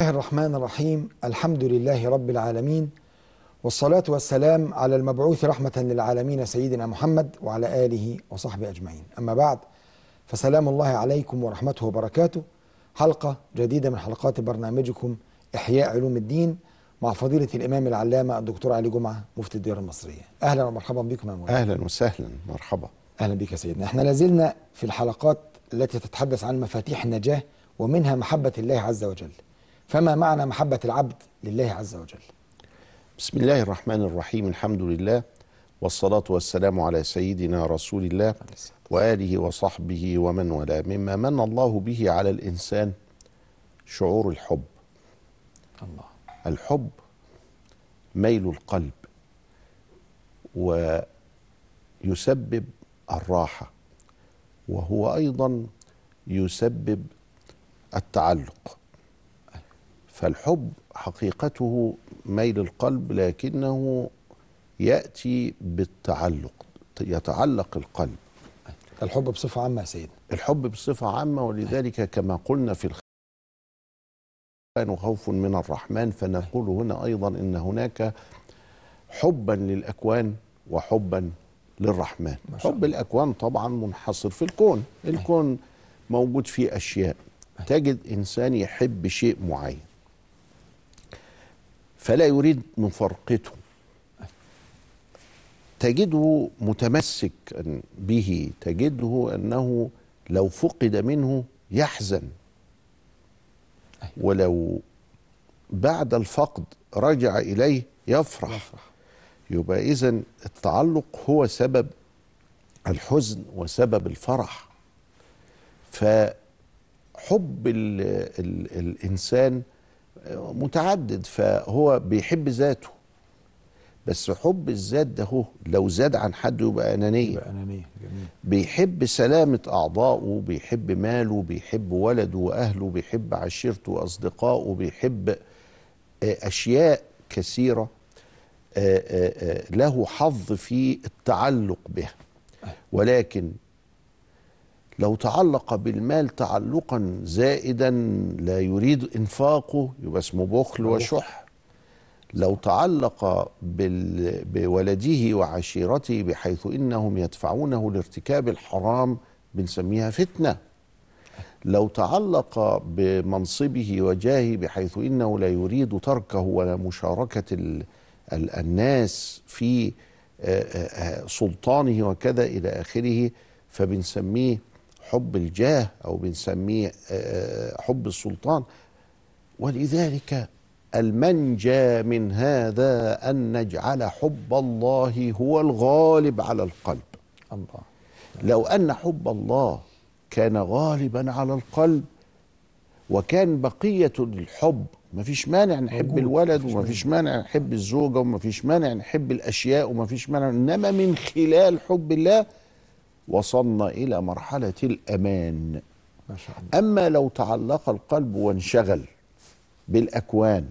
الله الرحمن الرحيم الحمد لله رب العالمين والصلاة والسلام على المبعوث رحمة للعالمين سيدنا محمد وعلى آله وصحبه أجمعين أما بعد فسلام الله عليكم ورحمته وبركاته حلقة جديدة من حلقات برنامجكم إحياء علوم الدين مع فضيلة الإمام العلامة الدكتور علي جمعة مفتي الديار المصرية أهلا ومرحبا بكم يا مولانا اهلا وسهلا مرحبا أهلا بك يا سيدنا احنا لازلنا في الحلقات التي تتحدث عن مفاتيح النجاة ومنها محبة الله عز وجل فما معنى محبة العبد لله عز وجل بسم الله الرحمن الرحيم الحمد لله والصلاة والسلام على سيدنا رسول الله وآله وصحبه ومن والاه مما من الله به على الإنسان شعور الحب الله الحب ميل القلب ويسبب الراحة وهو أيضا يسبب التعلق فالحب حقيقته ميل القلب لكنه يأتي بالتعلق يتعلق القلب الحب بصفة عامة يا سيدنا الحب بصفة عامة ولذلك كما قلنا في الخير خوف من الرحمن فنقول هنا أيضا إن هناك حبا للأكوان وحبا للرحمن ما شاء حب الأكوان طبعا منحصر في الكون الكون موجود فيه أشياء تجد إنسان يحب شيء معين فلا يريد مفارقته تجده متمسك به تجده أنه لو فقد منه يحزن ولو بعد الفقد رجع إليه يفرح, يفرح. يبقى إذا التعلق هو سبب الحزن وسبب الفرح فحب ال ال الإنسان متعدد فهو بيحب ذاته بس حب الذات ده هو لو زاد عن حد يبقى أنانية يبقى أنانية جميل بيحب سلامة أعضائه بيحب ماله بيحب ولده وأهله بيحب عشيرته وأصدقائه بيحب آه، أشياء كثيرة آه، آه، آه، له حظ في التعلق بها ولكن لو تعلق بالمال تعلقا زائدا لا يريد انفاقه يبقى اسمه بخل وشح لو تعلق بال... بولده وعشيرته بحيث انهم يدفعونه لارتكاب الحرام بنسميها فتنه لو تعلق بمنصبه وجاهه بحيث انه لا يريد تركه ولا مشاركه ال... ال... الناس في آه، آه، آه، سلطانه وكذا الى اخره فبنسميه حب الجاه او بنسميه آه، حب السلطان ولذلك المنجى من هذا ان نجعل حب الله هو الغالب على القلب الله لو ان حب الله كان غالبا على القلب وكان بقيه الحب ما فيش مانع نحب موجود، الولد مفيش وما فيش مانع نحب الزوجه وما فيش مانع نحب الاشياء وما فيش مانع انما من خلال حب الله وصلنا الى مرحله الامان ما شاء الله اما لو تعلق القلب وانشغل بالاكوان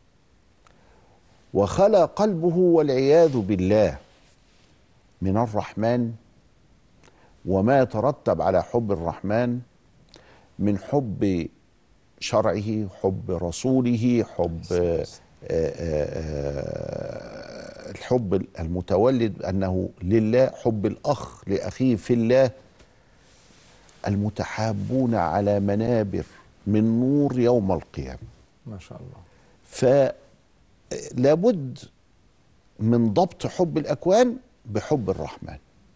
وخلى قلبه والعياذ بالله من الرحمن وما يترتب على حب الرحمن من حب شرعه حب رسوله حب آه، آه، آه، الحب المتولد انه لله حب الاخ لاخيه في الله المتحابون على منابر من نور يوم القيامه ما شاء الله فلابد من ضبط حب الاكوان بحب الرحمن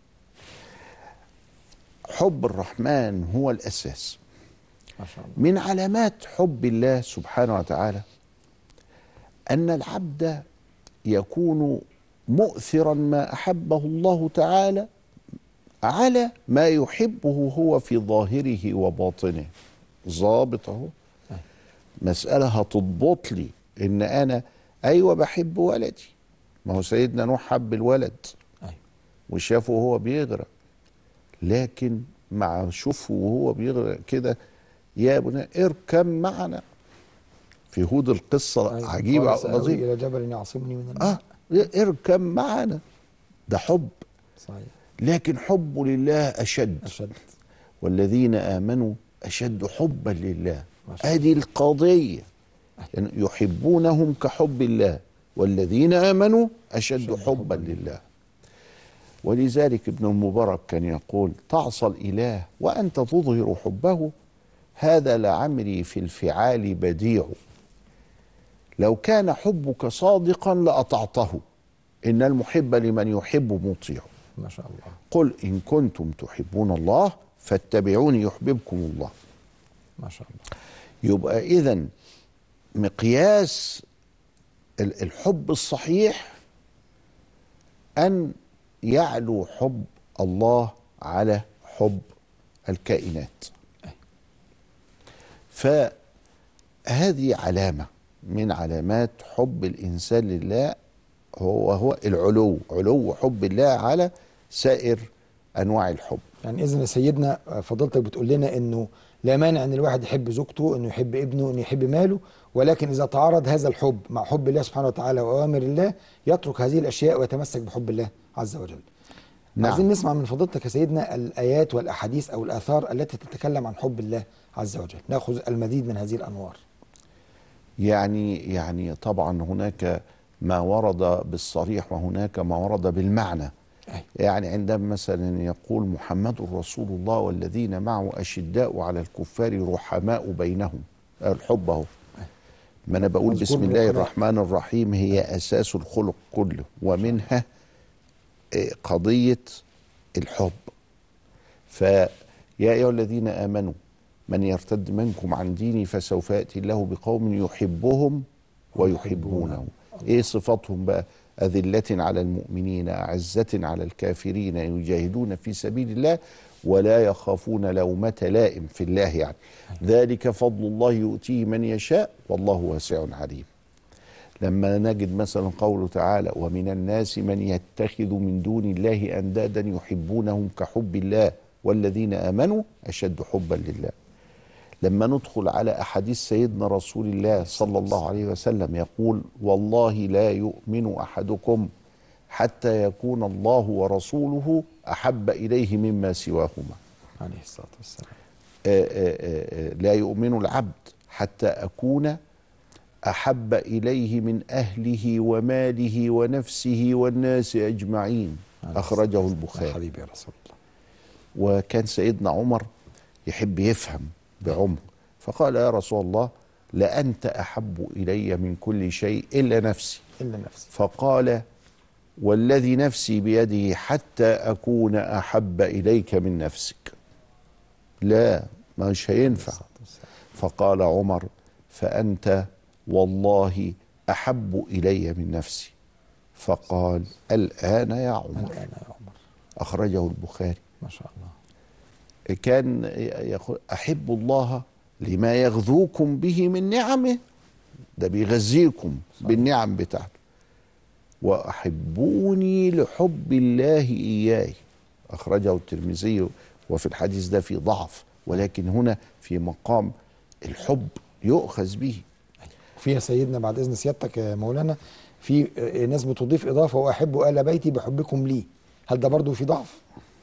حب الرحمن هو الاساس ما شاء الله من علامات حب الله سبحانه وتعالى ان العبد يكون مؤثرا ما احبه الله تعالى على ما يحبه هو في ظاهره وباطنه ظابط اهو مساله هتضبط لي ان انا ايوه بحب ولدي ما هو سيدنا نوح حب الولد أيوة. وشافه وهو بيغرق لكن مع شوفه وهو بيغرق كده يا بني اركب معنا في هود القصه أيوة. عجيبه قال سآوي لطيفه إلى جبل يعصمني من الماء اه اركب معنا ده حب صحيح لكن حبه لله اشد أشد والذين امنوا اشد حبا لله ما شاء ادي القضيه يعني يحبونهم كحب الله والذين امنوا اشد حبا لله ولذلك ابن المبارك كان يقول تعصى الاله وانت تظهر حبه هذا لعمري في الفعال بديع لو كان حبك صادقا لاطعته ان المحب لمن يحب مطيع ما شاء الله قل ان كنتم تحبون الله فاتبعوني يحببكم الله ما شاء الله يبقى اذا مقياس ال- الحب الصحيح ان يعلو حب الله على حب الكائنات فهذه علامه من علامات حب الانسان لله هو هو العلو علو حب الله على سائر انواع الحب يعني اذا يا سيدنا فضيلتك بتقول لنا انه لا مانع ان الواحد يحب زوجته انه يحب ابنه انه يحب ماله ولكن اذا تعارض هذا الحب مع حب الله سبحانه وتعالى واوامر الله يترك هذه الاشياء ويتمسك بحب الله عز وجل نعم. عايزين نسمع من فضيلتك يا سيدنا الايات والاحاديث او الاثار التي تتكلم عن حب الله عز وجل ناخذ المزيد من هذه الانوار يعني يعني طبعا هناك ما ورد بالصريح وهناك ما ورد بالمعنى أي. يعني عندما مثلا يقول محمد رسول الله والذين معه أشداء على الكفار رحماء بينهم الحب اهو ما انا بقول مذكور بسم الله بالقرآن. الرحمن الرحيم هي اساس الخلق كله ومنها آه، قضيه الحب فيا ايها الذين امنوا من يرتد منكم عن ديني فسوف ياتي الله بقوم يحبهم ويحبونه ايه صفاتهم بقى أذلة على المؤمنين أعزة على الكافرين يجاهدون في سبيل الله ولا يخافون لومة لائم في الله يعني ذلك فضل الله يؤتيه من يشاء والله واسع عليم لما نجد مثلا قوله تعالى ومن الناس من يتخذ من دون الله أندادا يحبونهم كحب الله والذين آمنوا أشد حبا لله لما ندخل على احاديث سيدنا رسول الله صلى الله عليه وسلم يقول والله لا يؤمن احدكم حتى يكون الله ورسوله احب اليه مما سواهما عليه الصلاه والسلام آه، آه، آه، لا يؤمن العبد حتى اكون احب اليه من اهله وماله ونفسه والناس اجمعين عليه اخرجه الصلاة والسلام. البخاري يا حبيبي يا رسول الله وكان سيدنا عمر يحب يفهم بعمق فقال يا رسول الله لأنت أحب إلي من كل شيء إلا نفسي الا نفسي فقال والذي نفسي بيده حتى أكون أحب إليك من نفسك لا مش هينفع الصلاة والسلام. فقال عمر فأنت والله أحب إلي من نفسي فقال الآن يا عمر الان يا عمر أخرجه البخاري ما شاء الله كان يقول احب الله لما يغذوكم به من نعمه ده بيغذيكم بالنعم بتاعته واحبوني لحب الله اياي اخرجه الترمذي وفي الحديث ده في ضعف ولكن هنا في مقام الحب يؤخذ به وفيها سيدنا بعد اذن سيادتك يا مولانا في آه، ناس بتضيف اضافه واحب ال بيتي بحبكم لي هل ده برضو في ضعف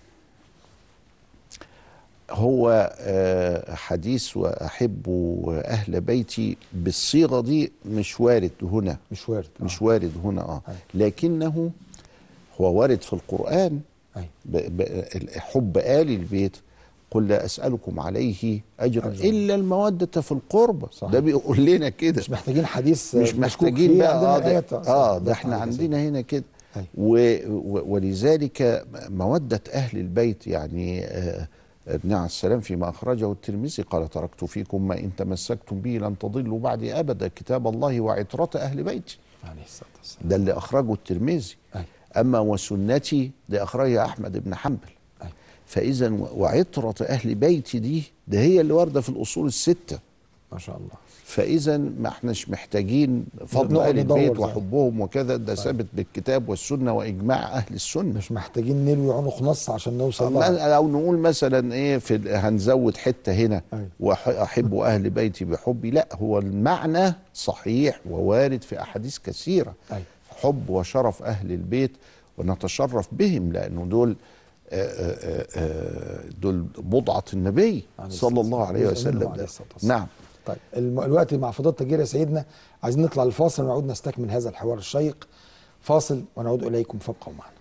هو آه، حديث واحب اهل بيتي بالصيغه دي مش وارد هنا مش وارد آه. مش وارد هنا اه أي. لكنه هو وارد في القرآن أي. ب- ب- حب آل البيت قل لا أسألكم عليه أجرا أجراً. إلا المودة في القربة صحيح. ده بيقول لنا كده مش محتاجين حديث آه، مش مشكوك محتاجين فيه. بقى عندنا اه ده, الآيات. آه ده صح احنا عليك يا عندنا هنا كده أي. و و ولذلك مودة أهل البيت يعني آه ابن عليه السلام فيما أخرجه الترمذي قال تركت فيكم ما إن تمسكتم به لن تضلوا بعدي أبدا كتاب الله وعترة أهل بيتي عليه الصلاه والسلام ده اللي أخرجه الترمذي أي. أما وسنتي دي أخرجها أحمد بن حنبل أي. فإذا وعطرة أهل بيتي دي ده هي اللي واردة في الأصول الستة ما شاء الله فإذا ما احناش محتاجين فضل نقعد أهل البيت ندور زي- وحبهم وكذا ده ثابت بالكتاب والسنة وإجماع أهل السنة مش محتاجين نلوي عنق نص عشان نوصل لها ما- لو نقول مثلا ايه في ال- هنزود حته هنا أي. واحب اهل بيتي بحبي لا هو المعنى صحيح ووارد في احاديث كثيره أي. حب وشرف اهل البيت ونتشرف بهم لانه دول آه، آه، آه، دول بضعه النبي عليه صلى الصلاة الله والسلام. عليه جزء منهم وسلم عليه ده. الصلاة والسلام. نعم طيب الم- الوقت مع فضيله التجير يا سيدنا عايزين نطلع الفاصل ونعود نستكمل هذا الحوار الشيق فاصل ونعود اليكم فابقوا معنا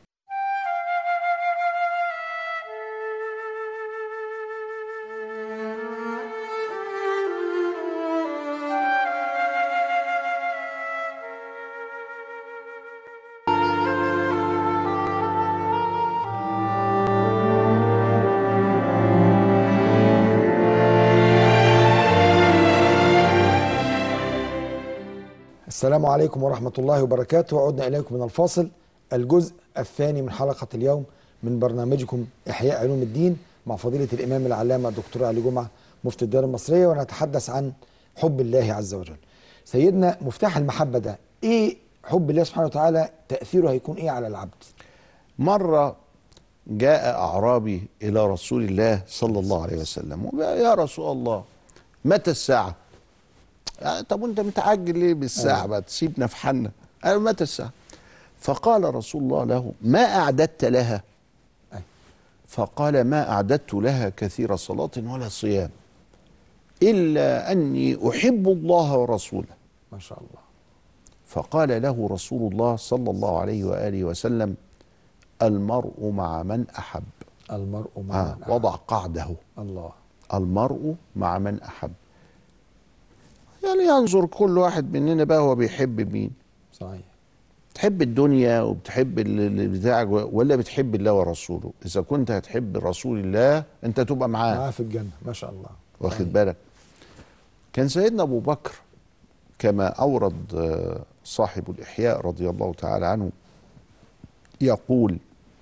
السلام عليكم ورحمة الله وبركاته عدنا إليكم من الفاصل الجزء الثاني من حلقة اليوم من برنامجكم إحياء علوم الدين مع فضيلة الإمام العلامة الدكتور علي جمعة مفتي الدار المصرية ونتحدث عن حب الله عز وجل سيدنا مفتاح المحبة ده إيه حب الله سبحانه وتعالى تأثيره هيكون إيه على العبد مرة جاء أعرابي إلى رسول الله صلى الله عليه وسلم وقال يا رسول الله متى الساعة؟ آه، طب وانت متعجل ليه بالساعة بقى تسيبنا في حالنا قال متى الساعة؟ فقال رسول الله له ما أعددت لها؟ أي. فقال ما أعددت لها كثير صلاة ولا صيام إلا أني أحب الله ورسوله ما شاء الله فقال له رسول الله صلى الله عليه وآله وسلم المرء مع من أحب المرء مع آه من أحب. وضع قعده الله المرء مع من أحب يعني ينظر كل واحد مننا بقى هو بيحب مين صحيح تحب الدنيا وبتحب ال- ال- بتاعك ولا بتحب الله ورسوله إذا كنت هتحب رسول الله أنت تبقى معاه معاه في الجنة ما شاء الله واخد بالك كان سيدنا ابو بكر كما اورد آه، صاحب الاحياء رضي الله تعالى عنه يقول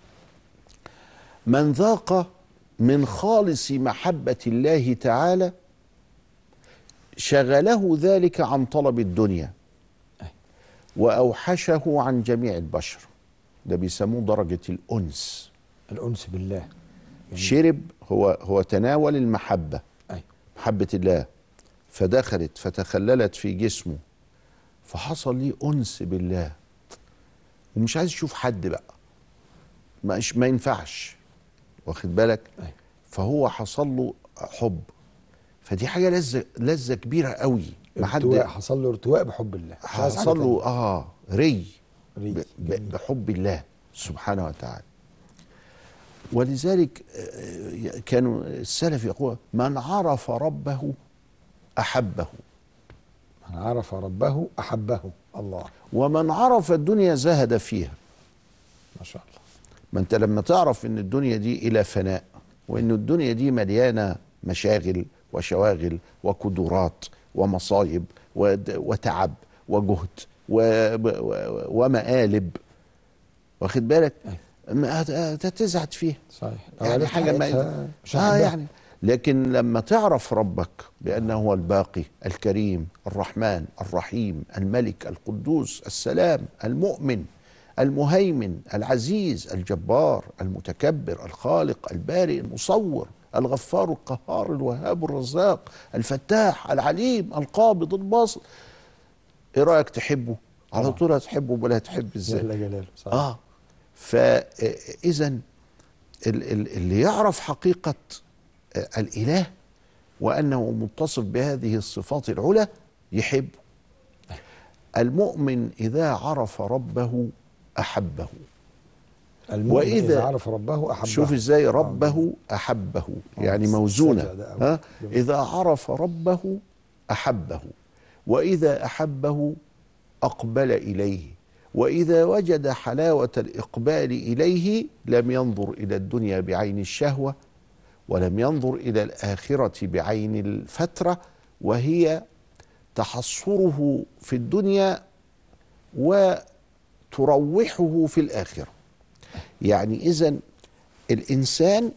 من ذاق من خالص محبه الله تعالى شغله ذلك عن طلب الدنيا واوحشه عن جميع البشر ده بيسموه درجه الانس الأنس بالله جميل. شرب هو هو تناول المحبه أي. محبة الله فدخلت فتخللت في جسمه فحصل ليه أنس بالله ومش عايز يشوف حد بقى ما, ما ينفعش واخد بالك أي. فهو حصل له حب فدي حاجة لذة لذة كبيرة قوي ما حد ارتواء حصل له ارتواء بحب الله مش عايز حاجة حصل له اه ري تانية. ب- ري. ب- جميل. بحب الله سبحانه وتعالى ولذلك آه، كانوا السلف يقول من عرف ربه أحبه من عرف ربه أحبه الله ومن عرف الدنيا زهد فيها ما شاء الله ما انت لما تعرف ان الدنيا دي الى فناء وان الدنيا دي مليانه مشاغل وشواغل وقدرات ومصايب ود- وتعب وجهد و- و- ومقالب واخد بالك ما هت- هتزعد فيها صحيح يعني عرفت حاجه ما حقيقتها مش اه هحبها. يعني لكن لما تعرف ربك بانه هو الباقي الكريم الرحمن الرحيم الملك القدوس السلام المؤمن المهيمن العزيز الجبار المتكبر الخالق البارئ المصور الغفار القهار الوهاب الرزاق الفتاح العليم القابض الباسط ايه رايك تحبه على طبعا. طول هتحبه ولا هتحب ازاي جل جلاله صحيح. اه فاذا اللي يعرف حقيقه آه، الاله وانه متصف بهذه الصفات العلى يحبه المؤمن اذا عرف ربه احبه المؤمن وإذا- إذا عرف ربه أحبه شوف ازاي ربه احبه آه، يعني السجع موزونه ده أوي. ها جميل. اذا عرف ربه احبه واذا احبه اقبل اليه واذا وجد حلاوه الاقبال اليه لم ينظر الى الدنيا بعين الشهوه ولم ينظر الى الاخره بعين الفتره وهي تحصره في الدنيا وتروحه في الاخره يعني اذا الانسان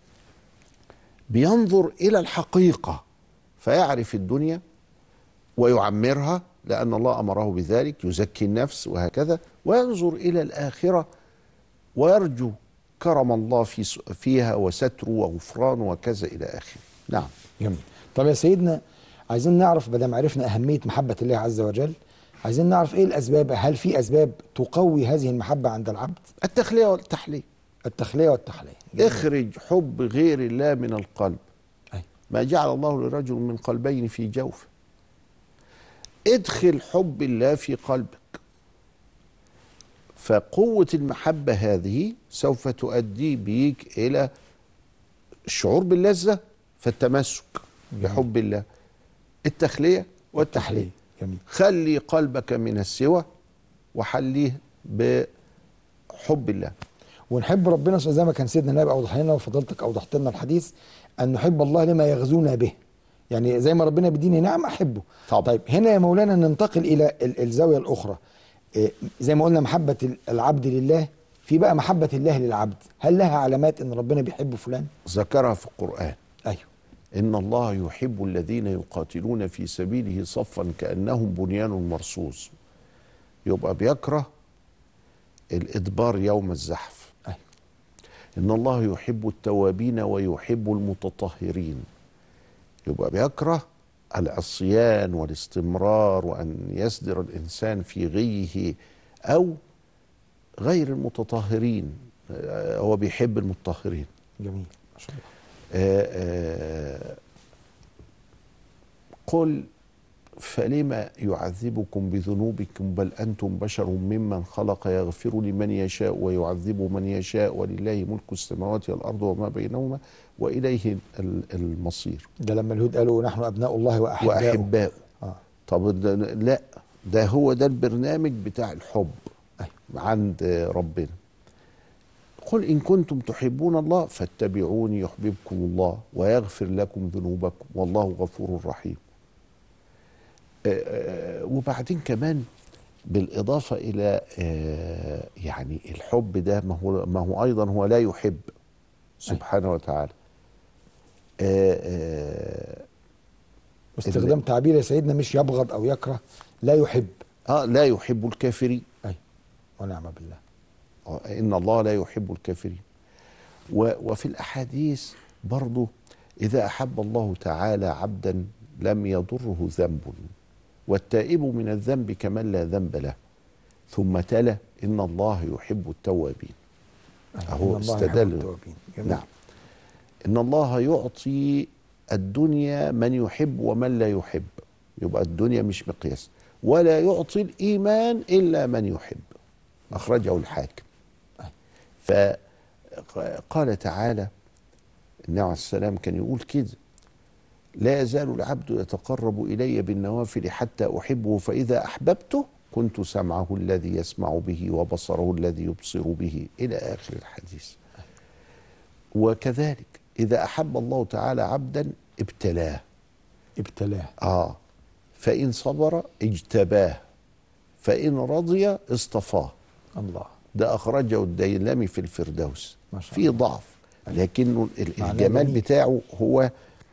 بينظر الى الحقيقه فيعرف الدنيا ويعمرها لان الله امره بذلك يزكي النفس وهكذا وينظر الى الاخره ويرجو كرم الله في فيها وستره وغفرانه وكذا الى اخره نعم جميل طب يا سيدنا عايزين نعرف بدل ما عرفنا أهمية محبة الله عز وجل عايزين نعرف إيه الأسباب هل في أسباب تقوي هذه المحبة عند العبد التخليه والتحليه التخلية والتحلية جميل. اخرج حب غير الله من القلب أي. ما جعل الله لرجل من قلبين في جوفه ادخل حب الله في قلبك فقوة المحبة هذه سوف تؤدي بيك إلى الشعور باللذة فالتمسك بحب الله التخلية والتحلية جميل خلي قلبك من السوى وحليه بحب الله ونحب ربنا زي ما كان سيدنا النبي اوضح لنا وفضلتك اوضحت لنا الحديث ان نحب الله لما يغزونا به يعني زي ما ربنا بيديني نعم احبه طبعا. طيب هنا يا مولانا ننتقل الى ال- الزاويه الاخرى إيه، زي ما قلنا محبه ال- العبد لله في بقى محبه الله للعبد هل لها علامات ان ربنا بيحب فلان ذكرها في القرآن ايوه إن الله يحب الذين يقاتلون في سبيله صفا كأنهم بنيان مرصوص يبقى بيكره الإدبار يوم الزحف ايوه إن الله يحب التوابين ويحب المتطهرين يبقى بيكره العصيان والاستمرار وأن يصدر الإنسان في غيه أو غير المتطهرين آه، هو بيحب المتطهرين جميل ما شاء الله آه، آه، قل فلم يعذبكم بذنوبكم بل انتم بشر ممن خلق يغفر لمن يشاء ويعذب من يشاء ولله ملك السماوات والارض وما بينهما واليه ال- المصير ده لما اليهود قالوا نحن ابناء الله واحباؤه واحباؤه اه طب ده لا ده هو ده البرنامج بتاع الحب أيوة. عند ربنا قل إن كنتم تحبون الله فاتبعوني يحببكم الله ويغفر لكم ذنوبكم والله غفور رحيم آه، آه، وبعدين كمان بالإضافة إلى آه، يعني الحب ده ما هو ما هو أيضا هو لا يحب سبحانه وتعالى آه، آه، واستخدام تعبير يا سيدنا مش يبغض او يكره لا يحب اه لا يحب الكافرين ايوه ونعم بالله آه، ان الله لا يحب الكافرين و- وفي الاحاديث برضه اذا احب الله تعالى عبدا لم يضره ذنب والتائب من الذنب كمن لا ذنب له ثم تلا ان الله يحب التوابين أيوة. أهو إن الله يحب استدل. التوابين. جميل. نعم ان الله يعطي الدنيا من يحب ومن لا يحب يبقى الدنيا مش مقياس ولا يعطي الايمان الا من يحب اخرجه الحاكم فقال تعالى النبي عليه السلام كان يقول كده لا يزال العبد يتقرب الي بالنوافل حتى احبه فاذا احببته كنت سمعه الذي يسمع به وبصره الذي يبصر به الى اخر الحديث وكذلك اذا احب الله تعالى عبدا ابتلاه ابتلاه اه فان صبر اجتباه فان رضي اصطفاه الله ده اخرجه الديلمي في الفردوس ما شاء في الله. ضعف لكنه ال- معناه الجمال جميل. بتاعه هو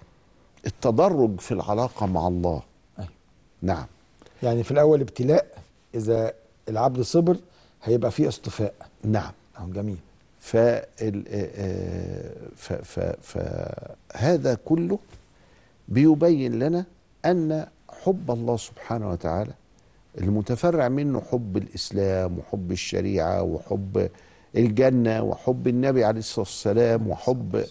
التدرج في العلاقه مع الله أيوة. نعم يعني في الاول ابتلاء اذا العبد صبر هيبقى فيه اصطفاء نعم أهو جميل فال آه، ف- ف- فهذا كله بيبين لنا ان حب الله سبحانه وتعالى المتفرع منه حب الاسلام وحب الشريعه وحب الجنه وحب النبي عليه الصلاه والسلام وحب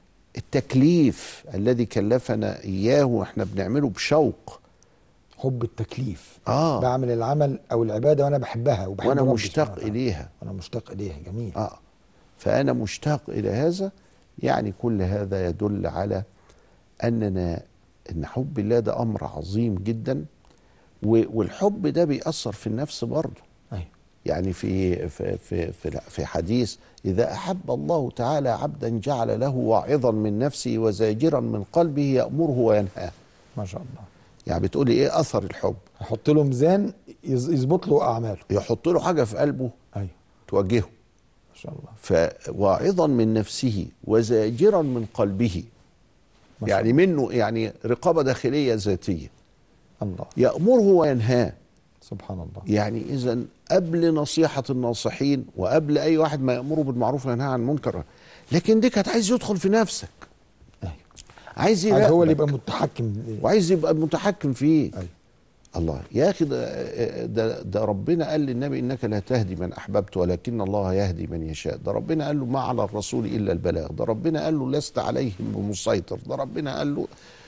التكليف الذي كلفنا اياه واحنا بنعمله بشوق حب التكليف اه بعمل العمل او العباده وانا بحبها وبحب وانا ربي مشتاق سبحانه وتعالى. اليها وانا مشتاق اليها جميل اه فانا مشتاق الى هذا يعني كل هذا يدل على اننا ان حب الله ده امر عظيم جدا و- والحب ده بيأثر في النفس برضه ايوه يعني في في في في, في حديث اذا احب الله تعالى عبدا جعل له واعظا من نفسه وزاجرا من قلبه يأمره وينهاه ما شاء الله يعني بتقولي ايه اثر الحب هحط له ميزان يز- يظبط له اعماله يحط له حاجه في قلبه ايوه توجهه ما شاء الله فواعظا من نفسه وزاجرا من قلبه ما شاء يعني منه يعني رقابه داخليه ذاتيه الله يامره وينهاه سبحان الله يعني اذا قبل نصيحه الناصحين وقبل اي واحد ما يامره بالمعروف وينهى عن المنكر لكن دي كانت عايز يدخل في نفسك ايوه عايز عايز هو اللي يراقبك يبقى متحكم وعايز يبقى متحكم فيك ايوه الله يا اخي ده, ده, ده ربنا قال للنبي انك لا تهدي من احببت ولكن الله يهدي من يشاء ده ربنا قال له ما على الرسول الا البلاغ ده ربنا قال له لست عليهم بمسيطر ده ربنا قال له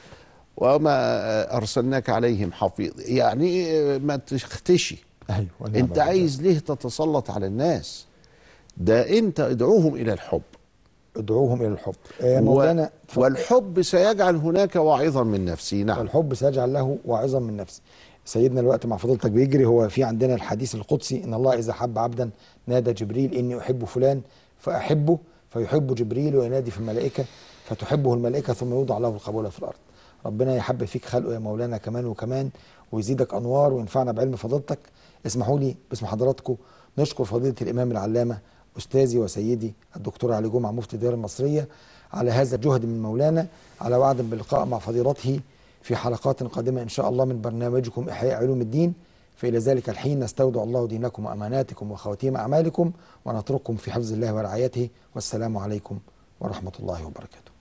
وما ارسلناك عليهم حفيظ يعني ما تختشي ايوه ونعم انت بالله. عايز ليه تتسلط على الناس ده انت ادعوهم الى الحب ادعوهم الى الحب آه، و- مولانا اتفضل. والحب سيجعل هناك واعظا من نفسي نعم والحب سيجعل له واعظا من نفسه سيدنا الوقت مع فضيلتك بيجري هو في عندنا الحديث القدسي ان الله اذا حب عبدا نادى جبريل اني احب فلان فاحبه فيحب جبريل وينادي في الملائكه فتحبه الملائكه ثم يوضع له القبول في الارض ربنا يحب فيك خلقه يا مولانا كمان وكمان ويزيدك انوار وينفعنا بعلم فضيلتك اسمحوا لي باسم حضراتكم نشكر فضيله الامام العلامه استاذي وسيدي الدكتور علي جمعه مفتي الديار المصريه على هذا الجهد من مولانا على وعد باللقاء مع فضيلته في حلقات قادمة إن شاء الله من برنامجكم إحياء علوم الدين فإلى ذلك الحين نستودع الله دينكم وأماناتكم وخواتيم أعمالكم ونترككم في حفظ الله ورعايته والسلام عليكم ورحمة الله وبركاته